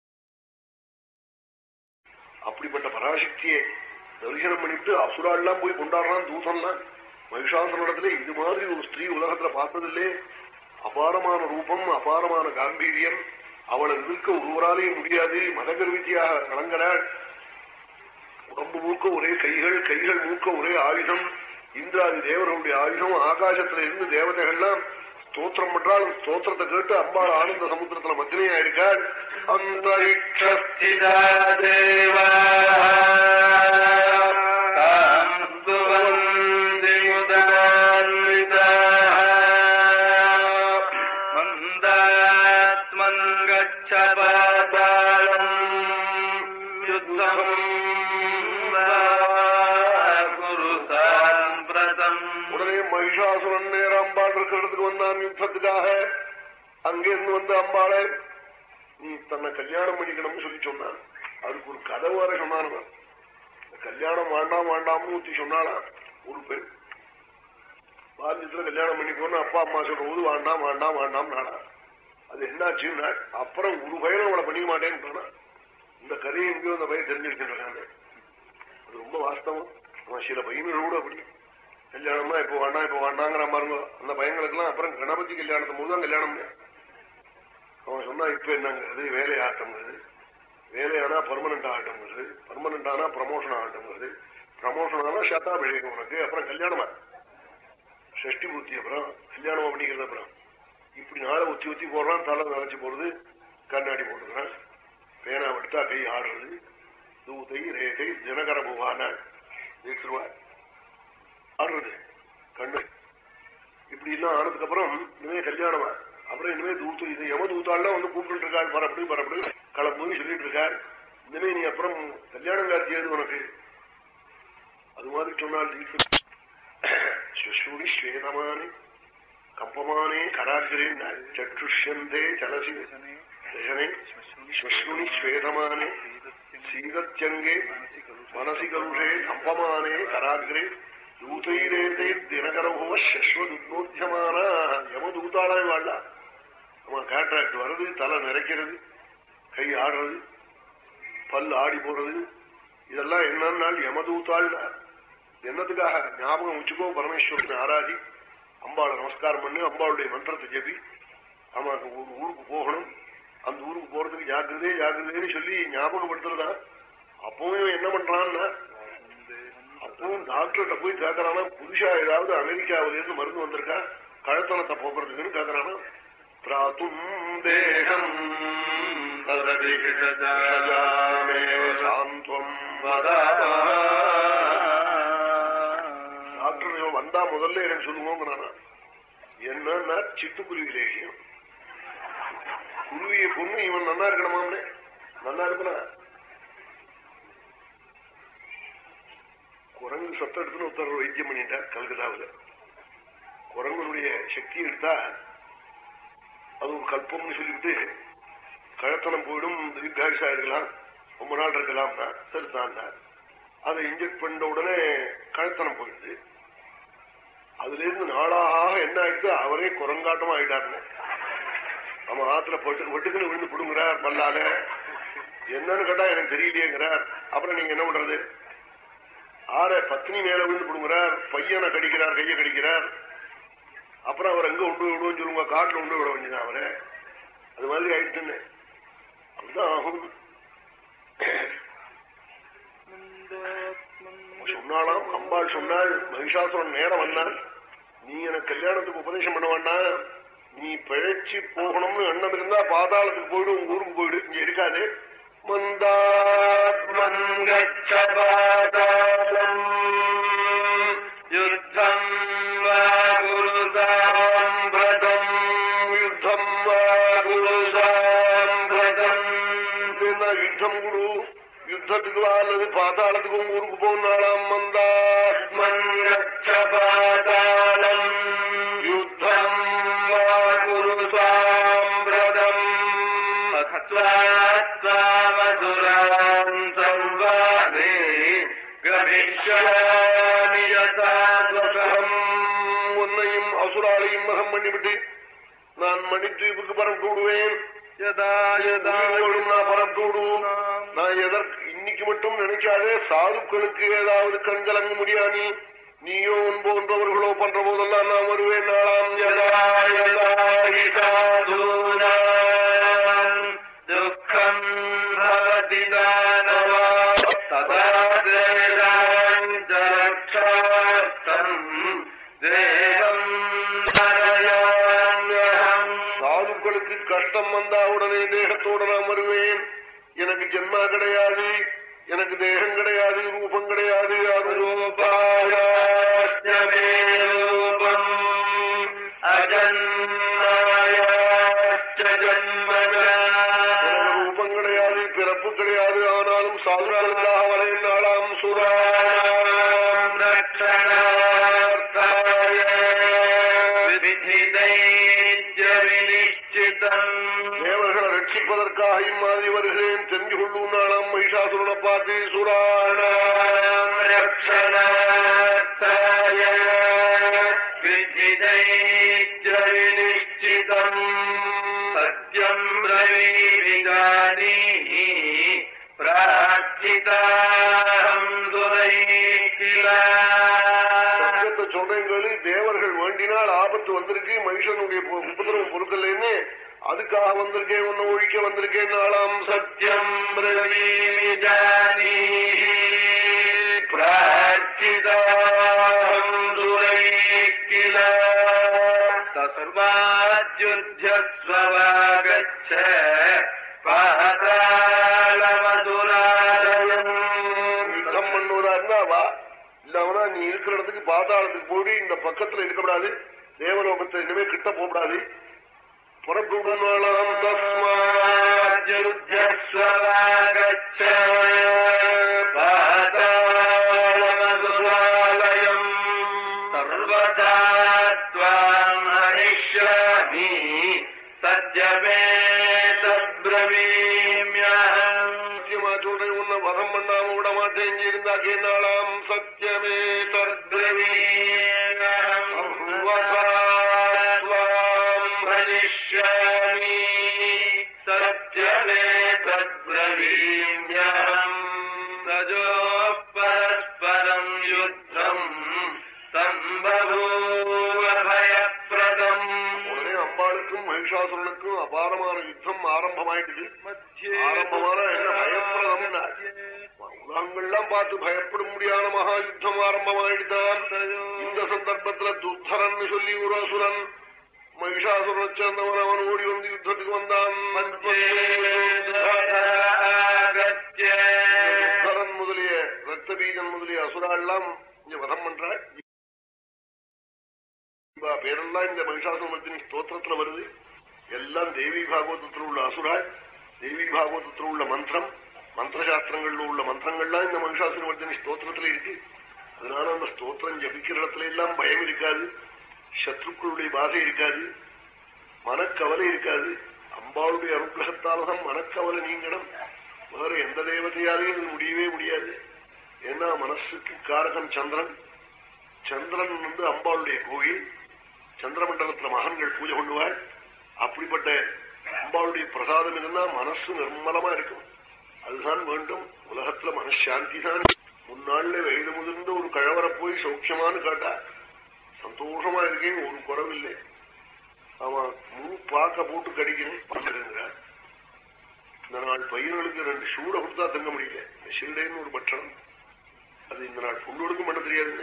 அப்படிப்பட்ட பராசக்தியை தரிசனம் பண்ணிட்டு அசுராள்லாம் போய் கொண்டாடுறான் தூசன்லாம் மகிஷாசனிடத்துல இது மாதிரி ஒரு ஸ்திரீ உலகத்துல பார்த்ததில்லே அபாரமான ரூபம் அபாரமான காம்பீரியம் அவளை நிற்க ஒருவராலேயே முடியாது மதகர்வித்தியாக கலங்களாள் உடம்பு மூக்க ஒரே கைகள் கைகள் மூக்க ஒரே ஆயுதம் இந்திராதி தேவர்களுடைய ஆயுதம் ஆகாசத்துல இருந்து தேவதைகள்லாம் ஸ்தோத்திரம் பண்றாள் ஸ்தோத்திரத்தை கேட்டு அம்பாள் ஆனந்த சமுத்திரத்துல மத்தினையா இருக்காள் அந்தரிக்ஷஸ்திதா தேவா தாம் சுவந்தி முதான்விதாः மந்தாத்மன் கச்ச பாதாளம் யுத்தம் குரு சாம்பிரதம் உடனே மகிஷாசுரன் நேர அம்பாள் இருக்கிறதுக்கு வந்தான் யுத்தத்துக்காக அங்கிருந்து வந்து அம்பாளை நீ தன்னை கல்யாணம் பண்ணிக்கணும்னு சொல்லி சொன்னான் அதுக்கு ஒரு கதை வர சொன்னான் கல்யாணம் வேண்டாம் வேண்டாம்னு ஊத்தி சொன்னாலாம் ஒரு பெண் பால்யத்துல கல்யாணம் பண்ணிக்கோன்னு அப்பா அம்மா சொல்ற போது வேண்டாம் வேண்டாம் வேண்டாம் நாடா அது என்னாச்சுன்னா அப்புறம் ஒரு பையனும் அவளை பண்ணிக்க மாட்டேன்னு சொன்னா இந்த கதையை எங்கேயோ அந்த பையன் தெரிஞ்சுக்கிட்டு அது ரொம்ப வாஸ்தவம் அவன் சில பையன்கள் கூட அப்படி கல்யாணமா இப்ப வேண்டாம் இப்ப வேண்டாங்கிற பாருங்க அந்த பையங்களுக்கெல்லாம் அப்புறம் கணபதி கல்யாணத்து போது தான் கல்யாணம் அவன் சொன்னா இப்ப என்னங்கிறது வேலை ஆட்டம்ங்கிறது வேலையானா பர்மனன்ட் ஆகட்டும்ங்கிறது பர்மனன்ட் ஆனா ப்ரமோஷன் ஆகட்டும்ங்கிறது ப்ரமோஷன் ஆனா சத்தாபிஷேகம் உனக்கு அப்புறம் கல்யாணமா ஷஷ்டி பூர்த்தி அப்புறம் கல்யாணம் அப்படிங்கிறது அப்புறம் இப்படி நாளை ஒத்தி ஒத்தி போடுறான் தலை நினைச்சு போடுறது கண்ணாடி போட்டுக்கிறான் பேனா எடுத்தா கை ஆடுறது தூதை ரேகை தினகர புவான வீசுருவார் ஆடுறது கண்ணு இப்படி எல்லாம் ஆனதுக்கு அப்புறம் இனிமே கல்யாணமா அப்புறம் இனிமே தூத்து இது யம தூத்தாள்லாம் வந்து கூப்பிட்டு இருக்காள் பரப்படி பரப்படி களம்புன்னு சொல்லிட்டு இருக்காள் இனிமே நீ அப்புறம் கல்யாணம் காட்சியது உனக்கு அது மாதிரி சொன்னால் சுஷூரி ஸ்வேதமானே கம்பமானே கராகிரே சற்றுஷ்யந்தே சலசி தசனே ஸ்வஸ்ருணி ஸ்வேதமானே சீதத்யங்கே மனசி கருஷே கம்பமானே கராகிரே தூதைரேதே தினகரபோ சஸ்வதுத்னோத்தியமான யமதூதாளாய் வாழா அவன் கான்ட்ராக்ட் வர்றது தலை நிறைக்கிறது கை ஆடுறது பல் ஆடி போறது இதெல்லாம் என்னன்னால் யமதூத்தாள் என்னத்துக்காக ஞாபகம் வச்சுக்கோ பரமேஸ்வரன் ஆராதி அம்பாளை நமஸ்காரம் பண்ணு அம்பாளுடைய மந்திரத்தை ஜெபி அவனுக்கு ஒரு ஊருக்கு போகணும் அந்த ஊருக்கு போறதுக்கு ஜாக்கிரதே ஜாக்கிரதேன்னு சொல்லி ஞாபகப்படுத்துறதா அப்பவும் இவன் என்ன பண்றான்னா அப்பவும் டாக்டர்கிட்ட போய் கேட்கறானா புதுசா ஏதாவது அமெரிக்காவில இருந்து மருந்து வந்திருக்கா கழுத்தனத்தை போக்குறதுக்குன்னு கேட்கறானா பிராத்தும் தேகம் சாந்தம் டாக்டர் இவன் வந்தா முதல்ல எனக்கு சொல்லுவோங்கிறானா என்னன்னா சிட்டுக்குருவி லேசியம் குருவிய பொண்ணு இவன் நல்லா இருக்கணுமாம்னே நல்லா இருக்கனா குரங்கு சத்தம் எடுத்துன்னு ஒருத்தர் வைத்தியம் பண்ணிட்டார் கல்கத்தாவில் குரங்கனுடைய சக்தி எடுத்தா அது ஒரு கல்பம்னு சொல்லிவிட்டு கழத்தனம் போயிடும் தீர்காயுஷா இருக்கலாம் ரொம்ப நாள் இருக்கலாம்னா சரிதான் அதை இன்ஜெக்ட் பண்ண உடனே கழத்தனம் போயிடுது அதுல இருந்து நாளாக என்ன ஆயிடுச்சு அவரே குரங்காட்டமா ஆயிட்டாருன்னு நம்ம ஆத்துல பட்டு வெட்டுக்குன்னு விழுந்து புடுங்குறார் பல்லால என்னன்னு கேட்டா எனக்கு தெரியலையேங்கிறார் அப்புறம் நீங்க என்ன பண்றது ஆற பத்னி மேல விழுந்து புடுங்குறார் பையனை கடிக்கிறார் கையை கடிக்கிறார் அப்புறம் அவர் எங்க உண்டு விடுவோம் சொல்லுங்க காட்டுல உண்டு விட வேண்டியதான் அவரை அது மாதிரி ஆயிடுச்சுன்னு அதுதான் ஆகும் சொன்னாலாம் அம்பாள் சொன்னாள் மகிஷாசுரன் நேரம் வந்தான் நீ எனக்கு கல்யாணத்துக்கு உபதேசம் பண்ண வேண்டாம் நீ பிழைச்சு போகணும்னு எண்ணம் இருந்தா பாதாளத்துக்கு போயிடு உங்க ஊருக்கு போயிடு இங்க இருக்காது மந்தாத்மன் கச்சபாதாளம் யுத்தம் வா குருதாம்பிரதம் யுத்தம் வா குருதாம்பிரதம் என்ன யுத்தம் குரு யுத்தத்துக்கு வா அல்லது பாதாளத்துக்கு உங்க ஊருக்கு போனாலாம் மந்தாத்மன் கச்சபாதாளம் யுத்தம் வா குருதாம்பிரதம் மதுராம் சர்வானே கமிஷ்யாமி யதாத்வகம் உன்னையும் அசுராலையும் மகம் பண்ணிவிட்டு நான் மணித்வீப்புக்கு பரப்பு விடுவேன் யதா யதா நான் பரப்பு விடுவோம் நான் எதற்கு இன்னைக்கு மட்டும் நினைக்காதே சாதுக்களுக்கு ஏதாவது கண்கலங்க முடியானி நீயோ உன் போன்றவர்களோ பண்ற போதெல்லாம் நான் வருவேன் நாளாம் யதா யதா ஹி சாதுனாம் துக்கம் பவதி தானவா ததா தேதாஞ்சரக்ஷார்த்தம் தேவம் நரயாம்யஹம் சாதுக்களுக்கு கஷ்டம் வந்தா உடனே தேகத்தோட நான் வருவேன் எனக்கு ஜென்மா கிடையாது எனக்கு தேகம் கிடையாது ரூபம் கிடையாது அது ரூபாயாஸ்யமே ரூபம் அஜன்மாயாச்ச ஜன்மஜ எனக்கு ரூபம் கிடையாது பிறப்பு கிடையாது ஆனாலும் சாதுக்களுக்காக வரையும் நாளாம் சுராணாம் ரட்சணார்த்தாய விதிதைத்ய வினிச்சிதம் தேவர்களை ரட்சிப்பதற்காக இம்மாதிரி வருகிறேன் தெரிஞ்சு கொள்ளும் நாளாம் மகிஷாசுரனை பார்த்து சுராணாம் ரட்சணார்த்தாய விதிதைத்ய வினிச்சிதம் சத்யம் பிரவீவிகானி பிரார்த்திதாம் துரை சத்தியத்தை சொல்றேங்களு தேவர்கள் வேண்டினால் ஆபத்து வந்திருக்கு மனுஷனுடைய பொ- உபதிரவம் பொறுக்கலைன்னு அதுக்காக வந்திருக்கேன் உன்னை ஒழிக்க வந்திருக்கேன் நாளாம் சத்தியம் பிரவீமி ஜானி பிரார்த்திதாம் துரை கில சர்வாத்யுத்தியஸ்வவாகச்ச பாதாளமதுராலயம் யுத்தம் பண்ணுவதா இருந்தா வா இல்லவனா நீ இருக்கிற இடத்துக்கு பாதாளத்துக்கு போய் இந்த பக்கத்துல இருக்கக்கூடாது தேவலோகத்தை இனிமே கிட்ட போகக்கூடாது புறப்பட்டு நாளாம் தஸ்மாத் யுத்தியஸ்வவாகச்ச பாதாளமதுராலயம் சர்வதா त्वाम् हनिष्यामि सद्यमे तद्ब्रवीम्यहम् சத்தியமா சொல்றேன் உன்னை வதம் பண்ணாம விட மாட்டேன் இங்க இருந்தா கேட்டாளாம் சத்தியமே तद्ब्रवीम्यहम् सर्वदा त्वाम् हनिष्यामि सत्यमे तद्ब्रवीम्यहम् तजोः परस्परम् युद्धम् सम्बभूव भयप्रदम् உடனே அம்பாளுக்கும் மகிஷாசுரனுக்கும் அபாரமான யுத்தம் ஆரம்பமாயிடுது ஆரம்பமான என்ன பயப்பிரதம் உலகங்கள்லாம் பார்த்து பயப்பட முடியாத மகா யுத்தம் ஆரம்பமாயிட்டான் இந்த சந்தர்ப்பத்துல துத்தரன் சொல்லி ஒரு அசுரன் மகிஷாசுரனை சேர்ந்தவன் அவன் ஓடி வந்து யுத்தத்துக்கு வந்தான் துத்தரன் முதலிய ரத்த பீஜன் முதலிய அசுராள்லாம் இங்க வதம் பண்றாள் இவா பேரெல்லாம் இந்த மகிஷாசுரமர்த்தினி ஸ்தோத்திரத்துல வருது எல்லாம் தேவி பாகவதத்தில் உள்ள அசுராள் தேவி பாகவதத்தில் உள்ள மந்திரம் மந்திரசாஸ்திரங்கள்ல உள்ள மந்திரங்கள்லாம் இந்த மகிஷாசுரமர்த்தினி ஸ்தோத்திரத்துல இருக்கு அதனால அந்த ஸ்தோத்திரம் ஜபிக்கிற இடத்துல எல்லாம் பயம் இருக்காது சத்ருக்களுடைய பாதை இருக்காது மனக்கவலை இருக்காது அம்பாளுடைய அனுகிரகத்தால்தான் மனக்கவலை நீங்கணும் வேற எந்த தேவதையாலையும் இது முடியவே முடியாது ஏன்னா மனசுக்கு காரகன் சந்திரன் சந்திரன் வந்து அம்பாளுடைய கோயில் சந்திரமண்டலத்துல மகன்கள் பூஜை பண்ணுவாள் அப்படிப்பட்ட அம்பாளுடைய பிரசாதம் இருந்தா மனசு நிர்மலமா இருக்கும் அதுதான் வேண்டும் உலகத்துல மனசாந்தி தான் முன்னாள்ல வயது முதிர்ந்த ஒரு கழவரை போய் சௌக்கியமானு காட்டா சந்தோஷமா இருக்கேன் ஒரு குறவில்லை அவன் முழு பாக்க போட்டு கடிக்கிறேன் பார்த்துருங்கிறார் இந்த நாள் பையன்களுக்கு ரெண்டு ஷூட கொடுத்தா தங்க முடியல இந்த ஷீல்டேன்னு ஒரு பட்சணம் அது இந்த நாள் பொண்ணுகளுக்கும் பண்ண தெரியாதுங்க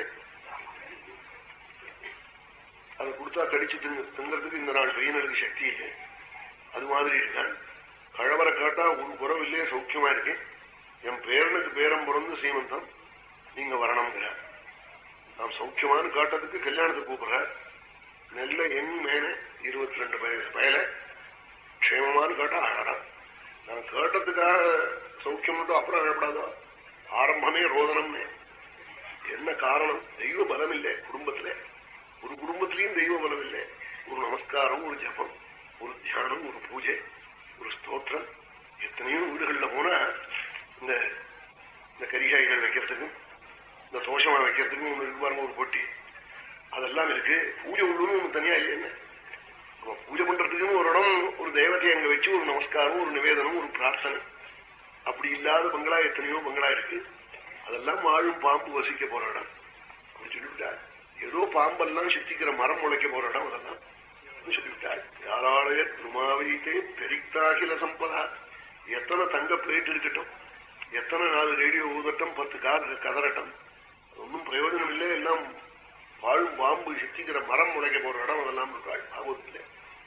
அதை கொடுத்தா கடிச்சு திங்க திங்கிறதுக்கு இந்த நாள் பையனுக்கு சக்தி இல்லை அது மாதிரி இருக்கான் கழவரை காட்டா ஒரு குறவில்லையே சௌக்கியமா இருக்கேன் என் பேரனுக்கு பேரம் பிறந்து சீமந்தம் நீங்க வரணுங்கிறார் நாம் சௌக்கியமானு காட்டுறதுக்கு கல்யாணத்துக்கு கூப்பிடுறார் நெல்ல எண் மேல இருபத்தி ரெண்டு பயல க்ஷேமமானு காட்டா அழறான் நான் கேட்டதுக்காக சௌக்கியம் மட்டும் அப்புறம் அழப்படாதோ ஆரம்பமே ரோதனம்னு என்ன காரணம் தெய்வ பலம் இல்லை குடும்பத்துல ஒரு குடும்பத்திலையும் தெய்வ பலம் இல்லை ஒரு நமஸ்காரம் ஒரு ஜபம் ஒரு தியானம் ஒரு பூஜை ஒரு ஸ்தோத்திரம் எத்தனையோ வீடுகள்ல போனா இந்த இந்த கரிகாய்கள் வைக்கிறதுக்கும் இந்த தோஷமா வைக்கிறதுக்கும் ஒண்ணு இருக்கு பாருங்க ஒரு பொட்டி அதெல்லாம் இருக்கு பூஜை உள்ளுன்னு ஒண்ணு தனியா இல்லைன்னு பூஜை பண்றதுக்குன்னு ஒரு இடம் ஒரு தெய்வத்தை அங்க வச்சு ஒரு நமஸ்காரம் ஒரு நிவேதனம் ஒரு பிரார்த்தனை அப்படி இல்லாத பங்களா எத்தனையோ பங்களா இருக்கு அதெல்லாம் வாழும் பாம்பு வசிக்க போற இடம் அப்படி சொல்லிவிட்டார் ஏதோ பாம்பெல்லாம் சித்திக்கிற மரம் முளைக்க போற இடம் அதெல்லாம் சொல்லிவிட்டார் யாராலய திருமாவீட்டே பெரித்தாகில சம்பதா எத்தனை தங்க பிளேட் இருக்கட்டும் எத்தனை நாலு ரேடியோ ஊதட்டம் பத்து கார் கதறட்டம் ஒன்றும் பிரயோஜனம் இல்லை எல்லாம் வாழும் பாம்பு சித்திக்கிற மரம் முளைக்க போற இடம் அதெல்லாம் இருக்காள் பாகவத்தில்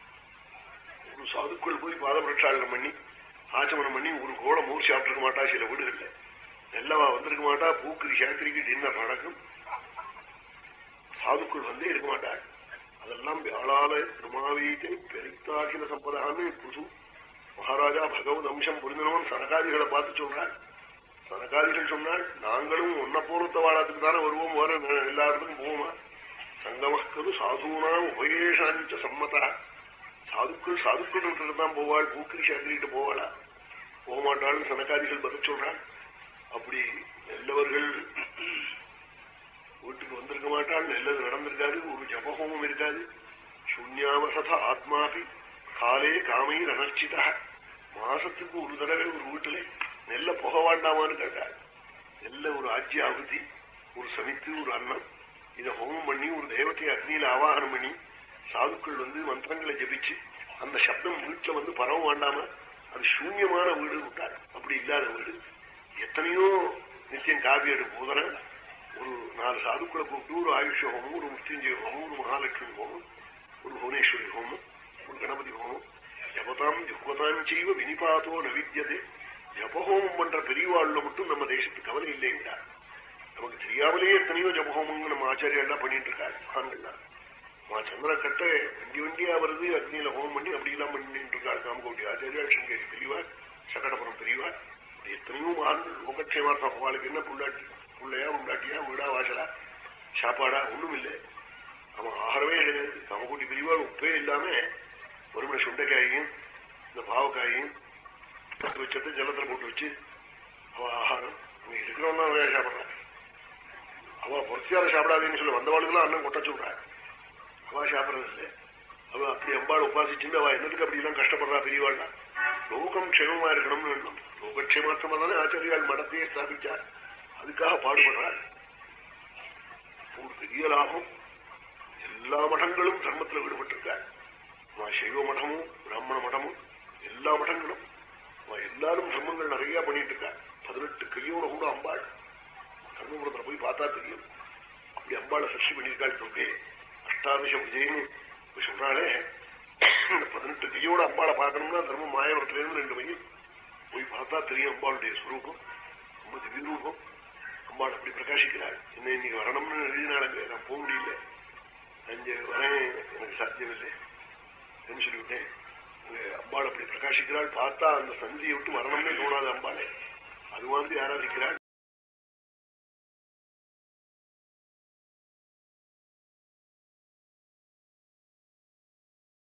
ஒரு சாதுக்குள் போய் பாத பிரட்சாளனம் பண்ணி ஆச்சமனம் பண்ணி ஒரு கோடம் ஊர் சாப்பிட்டுருக்க மாட்டா சில வீடுகள்ல நல்லவா வந்திருக்க மாட்டா பூக்கிரி சாத்திரிக்கு டின்னர் நடக்கும் சாதுக்குள் வந்தே இருக்க மாட்டாள் அதெல்லாம் வியாழால திருமாவீட்டை பெரித்தாகில சம்பதான்னு புது மகாராஜா பகவத் அம்சம் புரிந்தனவன் சரகாரிகளை பார்த்து சொல்றாள் சரகாரிகள் சொன்னால் நாங்களும் ஒன்ன போறத்த வாழத்துக்கு தானே வருவோம் வேற எல்லாருக்கும் போவோமா சங்கமக்கது சாதுனா உபயேஷாஞ்ச சம்மதா சாதுக்கள் சாதுக்கள் தான் போவாள் பூக்கிரி சாக்கிரிட்டு போவாளா போக மாட்டாள்னு சனகாதிகள் பதில் சொல்றாள் அப்படி நல்லவர்கள் வீட்டுக்கு வந்திருக்க மாட்டாள் நல்லது நடந்திருக்காது ஒரு ஜபஹோமம் இருக்காது சூன்யாவசத ஆத்மாபி காலே காமை அனர்ச்சிதா மாசத்துக்கு ஒரு தடவை ஒரு வீட்டுல நெல்ல புக வேண்டாமான்னு கேட்டாள் நெல்ல ஒரு ஆஜ்யாகுதி ஒரு சமித்து ஒரு அன்னம் இதை ஹோமம் பண்ணி ஒரு தேவத்தை அக்னியில ஆவாகனம் பண்ணி சாதுக்கள் வந்து மந்திரங்களை ஜபிச்சு அந்த சப்தம் வீட்டுல வந்து பரவ வேண்டாமா அது சூன்யமான வீடு விட்டார் அப்படி இல்லாத வீடு எத்தனையோ நித்தியம் காவியடு போதன ஒரு நாலு சாதுக்களை கூப்பிட்டு ஒரு ஆயுஷ ஹோமம் ஒரு முஸ்திஞ்சய ஹோமம் ஒரு மகாலட்சுமி ஹோமம் ஒரு புவனேஸ்வரி ஹோமம் ஒரு கணபதி ஹோமம் ஜபதாம் ஜுக்வதாம் செய்வ வினிபாதோ நவித்தியதே ஜபஹோமம் பண்ற பெரியவாழ்ல மட்டும் நம்ம தேசத்துக்கு கவலை இல்லைங்கிறார் நமக்கு தெரியாமலே எத்தனையோ ஜபஹோமங்க நம்ம ஆச்சாரியெல்லாம் பண்ணிட்டு இருக்காரு மகான்கள்லாம் மா சந்திர கட்ட வண்டி வண்டியா வருது அக்னியில ஹோமம் பண்ணி அப்படி எல்லாம் பண்ணிட்டு இருக்காரு காமகோட்டி ஆச்சாரியா சங்கேரி பெரியவா சகடபுரம் பெரியவா அப்படி எத்தனையோ மகான்கள் முகட்சேமார்த்தம் அவளுக்கு என்ன புள்ளாட்டி புள்ளையா உண்டாட்டியா வீடா வாசலா சாப்பாடா ஒண்ணும் இல்லை அவன் ஆகாரமே கிடையாது காமகோட்டி பெரியவா உப்பே இல்லாம ஒருமனை சுண்டைக்காயையும் இந்த பாவக்காயையும் வச்சது ஜலத்துல போட்டு வச்சு அவ ஆகாரம் அங்க இருக்கிறவன் தான் வேலை சாப்பிடுறான் அவ பொறுத்தியார சாப்பிடாதேன்னு சொல்லி வந்தவாளுக்கெல்லாம் அண்ணன் கொட்ட சொல்றாரு அவ சாப்பிடறது இல்லை அவ அப்படி அம்பாள் உபாசிச்சுட்டு அவ என்னத்துக்கு அப்படி எல்லாம் கஷ்டப்படுறா பெரியவாள்னா லோகம் க்ஷேமமா இருக்கணும்னு வேணும் லோகக்ஷேமார்த்தமா தானே ஆச்சாரியால் மடத்தையே ஸ்தாபிச்சார் அதுக்காக பாடுபடுறார் ஒரு பெரிய லாபம் எல்லா மடங்களும் தர்மத்தில் ஈடுபட்டிருக்கார் சைவ மடமும் பிராமண மடமும் எல்லா மடங்களும் எல்லாரும் தர்மங்கள் நிறைய பண்ணிட்டு இருக்கார் பதினெட்டு கையோட கூட அம்பாள் பார்த்தா தெரியும் அப்படி அம்பாளை சஷ்டி பண்ணியிருக்காள் தொகை அஷ்டாதசம் விஜயன்னு இப்ப சொல்றாளே இந்த பதினெட்டு கையோட அம்பாளை பார்க்கணும்னா தர்மம் மாயவரத்துல இருந்து ரெண்டு மையம் போய் பார்த்தா தெரியும் அம்பாளுடைய ஸ்வரூபம் ரொம்ப திவ்ய ரூபம் அம்பாள் அப்படி பிரகாசிக்கிறாள் என்ன இன்னைக்கு வரணும்னு எழுதினாளுங்க நான் போக முடியல அஞ்சு வரேன் எனக்கு சாத்தியமில்லை என்று சொல்லிவிட்டேன் இங்க அம்பாள் அப்படி பிரகாசிக்கிறாள் பார்த்தா அந்த சந்தியை விட்டு வரணும்னே தோணாது அம்பாளை அது மாதிரி ஆராதிக்கிறாள்